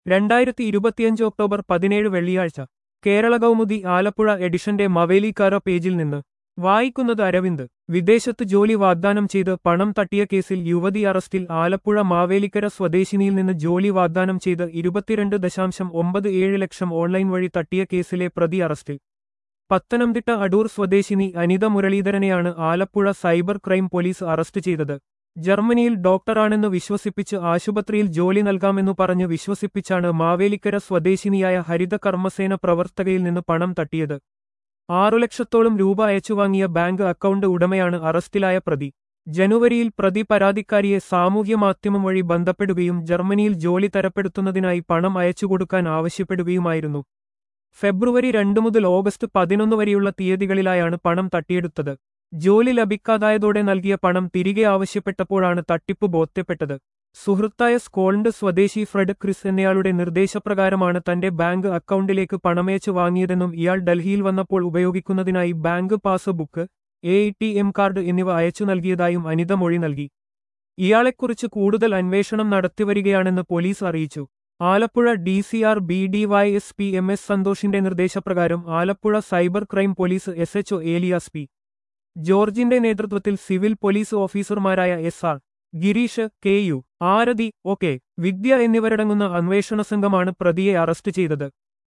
രണ്ടായിരത്തി ഇരുപത്തിയഞ്ച് ഒക്ടോബർ പതിനേഴ് വെള്ളിയാഴ്ച കേരള കൗമുദി ആലപ്പുഴ എഡിഷന്റെ മവേലിക്കാര പേജിൽ നിന്ന് വായിക്കുന്നത് അരവിന്ദ് വിദേശത്ത് ജോലി വാഗ്ദാനം ചെയ്ത് പണം തട്ടിയ കേസിൽ യുവതി അറസ്റ്റിൽ ആലപ്പുഴ മാവേലിക്കര സ്വദേശിനിയിൽ നിന്ന് ജോലി വാഗ്ദാനം ചെയ്ത് ഇരുപത്തിരണ്ട് ദശാംശം ഒമ്പത് ഏഴ് ലക്ഷം ഓൺലൈൻ വഴി തട്ടിയ കേസിലെ പ്രതി അറസ്റ്റിൽ പത്തനംതിട്ട അടൂർ സ്വദേശിനി അനിത മുരളീധരനെയാണ് Alappuzha cyber crime police arrest ചെയ്തത് ജർമ്മനിയിൽ ഡോക്ടറാണെന്ന് വിശ്വസിപ്പിച്ച് ആശുപത്രിയിൽ ജോലി നൽകാമെന്നു പറഞ്ഞ് വിശ്വസിപ്പിച്ചാണ് മാവേലിക്കര സ്വദേശിനിയായ ഹരിത കർമ്മസേന പ്രവർത്തകയിൽ നിന്ന് പണം തട്ടിയത് ആറു ലക്ഷത്തോളം രൂപ അയച്ചുവാങ്ങിയ ബാങ്ക് അക്കൗണ്ട് ഉടമയാണ് അറസ്റ്റിലായ പ്രതി ജനുവരിയിൽ പ്രതി പരാതിക്കാരിയെ സാമൂഹ്യ മാധ്യമം വഴി ബന്ധപ്പെടുകയും ജർമ്മനിയിൽ ജോലി തരപ്പെടുത്തുന്നതിനായി പണം അയച്ചുകൊടുക്കാൻ ആവശ്യപ്പെടുകയുമായിരുന്നു ഫെബ്രുവരി രണ്ടു മുതൽ ഓഗസ്റ്റ് പതിനൊന്ന് വരെയുള്ള തീയതികളിലായാണ് പണം തട്ടിയെടുത്തത് ജോലി ലഭിക്കാതായതോടെ നൽകിയ പണം തിരികെ ആവശ്യപ്പെട്ടപ്പോഴാണ് തട്ടിപ്പ് ബോധ്യപ്പെട്ടത് സുഹൃത്തായ സ്കോളണ്ട് സ്വദേശി ഫ്രെഡ് ക്രിസ് എന്നയാളുടെ നിർദ്ദേശപ്രകാരമാണ് തന്റെ ബാങ്ക് അക്കൗണ്ടിലേക്ക് പണമയച്ചു വാങ്ങിയതെന്നും ഇയാൾ ഡൽഹിയിൽ വന്നപ്പോൾ ഉപയോഗിക്കുന്നതിനായി bank passbook A T M card എന്നിവ അയച്ചു നൽകിയതായും അനിത മൊഴി നൽകി ഇയാളെക്കുറിച്ച് കൂടുതൽ അന്വേഷണം നടത്തിവരികയാണെന്ന് പോലീസ് അറിയിച്ചു Alappuzha D C R B D Y S P M S സന്തോഷിന്റെ നിർദ്ദേശപ്രകാരം Alappuzha cyber crime police S H O Elias P ജോർജിന്റെ നേതൃത്വത്തിൽ സിവിൽ പോലീസ് ഓഫീസർമാരായ S R Gireesh K U Arathi O K Vidya എന്നിവരടങ്ങുന്ന അന്വേഷണ സംഘമാണ് പ്രതിയെ അറസ്റ്റ് ചെയ്തത്